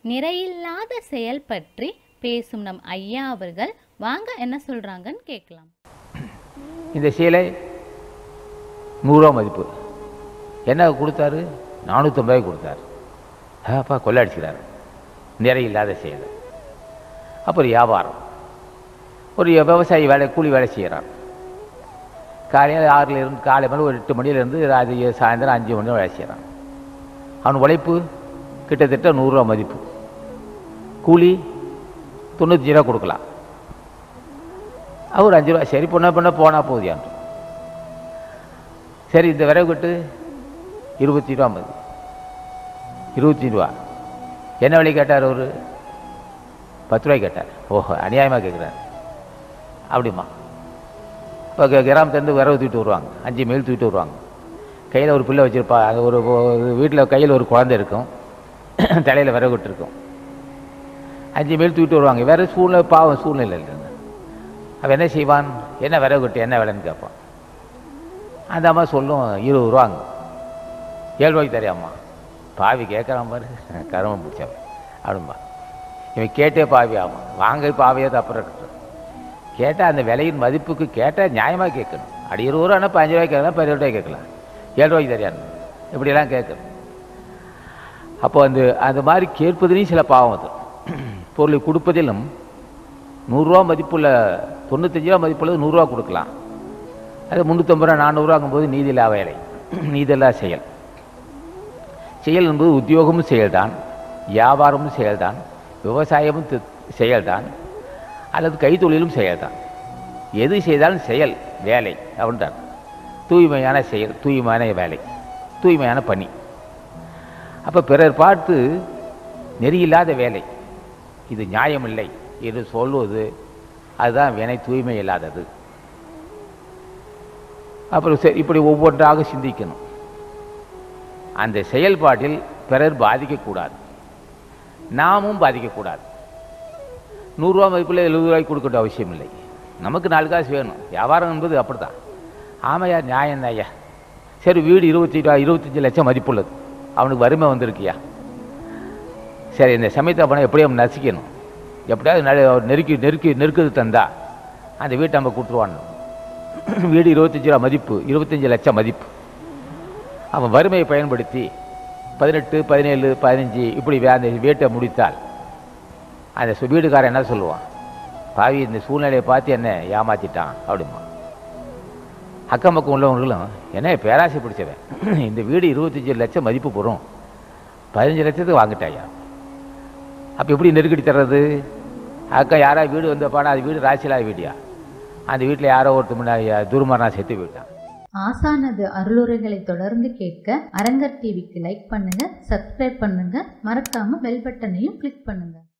நிறையில்லாத செயல் பற்றி பேசும் நம் ஐயா அவர்கள் வாங்க என்ன சொல்றாங்கன்னு கேட்கலாம் இந்த சீலை நூறுரூவா மதிப்பு என்ன கொடுத்தாரு நானூற்றம்பது கொடுத்தாரு அப்பா கொள்ளடிச்சுக்கிறாரு நிறைய இல்லாத செயல் அப்புறம் வியாபாரம் ஒரு விவசாயி வேலை கூலி வேலை செய்கிறான் காலையில் ஆறுல இருந்து காலை மேலே ஒரு எட்டு மணிலேருந்து அது சாயந்தரம் அஞ்சு மணி வேலை செய்கிறான் அவன் உழைப்பு கிட்டத்தட்ட நூறுரூவா மதிப்பு கூலி தொண்ணூற்றி ரூபா கொடுக்கலாம் அவர் அஞ்சு ரூபா சரி பொண்ணா பண்ண போனால் போதியான் சரி இந்த விறகு கட்டு இருபத்தி ரூபா மதி இருபத்தி ரூபா என்ன விலை கேட்டார் அவர் பத்து ரூபாய் கேட்டார் ஓஹோ அநியாயமாக கேட்குறாரு அப்படிமா இப்போ கிராமத்துலேருந்து விறகு தூக்கிட்டு வருவாங்க அஞ்சு மைல் தூக்கிட்டு வருவாங்க கையில் ஒரு பிள்ளை வச்சுருப்பா அது ஒரு வீட்டில் கையில் ஒரு குழந்தை இருக்கும் தலையில் விறகு விட்டு இருக்கும் அஞ்சு மைல் தூக்கிட்டு வருவாங்க வேறு சூழ்நிலை பாவம் சூழ்நிலை இல்லைங்க அவன் என்ன செய்வான் என்ன விறகு கட்டு என்ன விலைன்னு கேட்பான் அந்த அம்மா சொல்லும் இருபது ரூபாங்க ஏழு ரூபாய்க்கு தெரியாம்மா பாவி கேட்குறான் பாரு கருமம் பிடிச்சவன் அப்படிம்பா இவன் கேட்டே பாவி ஆமாம் வாங்க பாவியே தப்புற கேட்டால் அந்த விலையின் மதிப்புக்கு கேட்டால் நியாயமாக கேட்கணும் அடி இருபது ரூபா பதினஞ்சு ரூபாய்க்கு கேட்கலாம் பதினேழு ரூபாய்க்கு கேட்கலாம் ஏழு ரூபாய்க்கு தெரியாது இப்படியெல்லாம் கேட்கணும் அப்போ அந்த அது மாதிரி கேட்பதுலேயும் சில பாவம் அது பொருளை கொடுப்பதிலும் நூறுரூவா மதிப்புள்ள தொண்ணூத்தஞ்சு ரூபா மதிப்புள்ளது நூறுரூவா கொடுக்கலாம் அது முந்நூற்றம்பது ரூபா நானூறுரூவாங்கும்போது நீதியில்லா வேலை நீதியில்லா செயல் செயல் என்பது உத்தியோகமும் செயல்தான் வியாபாரமும் செயல்தான் விவசாயமும் தி- செயல்தான் அல்லது கைத்தொழிலும் செயல்தான் எது செய்தாலும் செயல் வேலை அப்படின்றார் தூய்மையான செயல் தூய்மையான வேலை தூய்மையான பணி அப்போ பிறர் பார்த்து நெறியில்லாத வேலை இது நியாயமில்லை என்று சொல்வது அதுதான் வினை தூய்மை இல்லாதது அப்புறம் சரி இப்படி ஒவ்வொன்றாக சிந்திக்கணும் அந்த செயல்பாட்டில் பிறர் பாதிக்கக்கூடாது நாமும் பாதிக்கக்கூடாது நூறுரூவா மதிப்பில் எழுபது ரூபாய்க்கு கொடுக்கட்ட அவசியம் இல்லை நமக்கு நாலு காசு வேணும் வியாபாரம் என்பது அப்படித்தான் ஆமையா நியாயம் ஐயா சரி வீடு இருபத்தி ரூபா இருபத்தஞ்சி லட்சம் மதிப்புள்ளது அவனுக்கு வறுமை வந்திருக்கியா சரி இந்த சமயத்தை பணம் எப்படியும் அவன் நசிக்கணும் எப்படியாவது நெ- நெருக்கி நெருக்கி நெருக்குது தந்தா அந்த வீட்டை நம்ம கொடுத்துருவான் வீடு இருபத்தஞ்சி ரூபா மதிப்பு இருபத்தஞ்சி லட்சம் மதிப்பு அவன் வறுமையை பயன்படுத்தி பதினெட்டு பதினேழு பதினஞ்சு இப்படி வே- அந்த வீட்டை முடித்தால் அந்த சு- வீடுக்காரன் என்ன சொல்லுவான் பாவி இந்த சூழ்நிலையை பார்த்து என்ன ஏமாத்திட்டான் அப்படிமா அக்கம் பக்கம் உள்ளவங்களும் என்ன பேராசை பிடிச்சவன் இந்த வீடு இருபத்தஞ்சி லட்சம் மதிப்பு போகிறோம் பதினஞ்சு லட்சத்துக்கு வாங்கிட்டாயா அப்போ எப்படி நெருக்கடி தர்றது அக்கா யாரா வீடு வந்தப்பானா அது வீடு ராசிலாத வீடியா அந்த வீட்டில் யாரோ ஒருத்தர் முன்னாடி துருமரணா செத்து போயிட்டான் ஆசானது அருளுரைகளை தொடர்ந்து கேட்க அரங்கர் டிவிக்கு லைக் பண்ணுங்க சப்ஸ்கிரைப் பண்ணுங்க மறக்காம பெல் பட்டனையும் கிளிக் பண்ணுங்க